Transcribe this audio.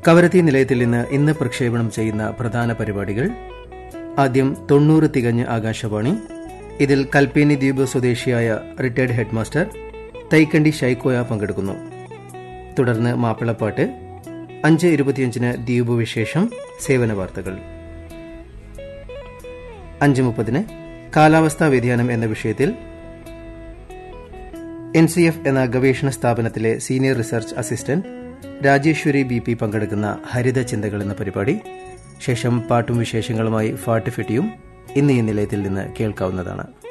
കവരത്തി നിലയത്തിൽ നിന്ന് ഇന്ന് പ്രക്ഷേപണം ചെയ്യുന്ന പ്രധാന പരിപാടികൾ ആദ്യം തൊണ്ണൂറ് തികഞ്ഞ് ആകാശവാണി ഇതിൽ കൽപ്പേനി ദ്വീപ് സ്വദേശിയായ റിട്ടയർഡ് ഹെഡ്മാസ്റ്റർ തൈക്കണ്ടി ഷൈക്കോയ പങ്കെടുക്കുന്നു തുടർന്ന് മാപ്പിളപ്പാട്ട് അഞ്ച് ഇരുപത്തിയഞ്ചിന് ദ്വീപ് വിശേഷം സേവന വാർത്തകൾ അഞ്ച് മുപ്പതിന് കാലാവസ്ഥാ വ്യതിയാനം എന്ന വിഷയത്തിൽ എൻ സി എഫ് എന്ന ഗവേഷണ സ്ഥാപനത്തിലെ senior research assistant Rajeswari B P പങ്കെടുക്കുന്ന ഹരിത ചിന്തകൾ എന്ന പരിപാടി ശേഷം പാട്ടും വിശേഷങ്ങളുമായി ഫാട്ട് ഫിറ്റിയും ഇന്ന് ഈ നിലയത്തിൽ നിന്ന് കേൾക്കാവുന്നതാണ്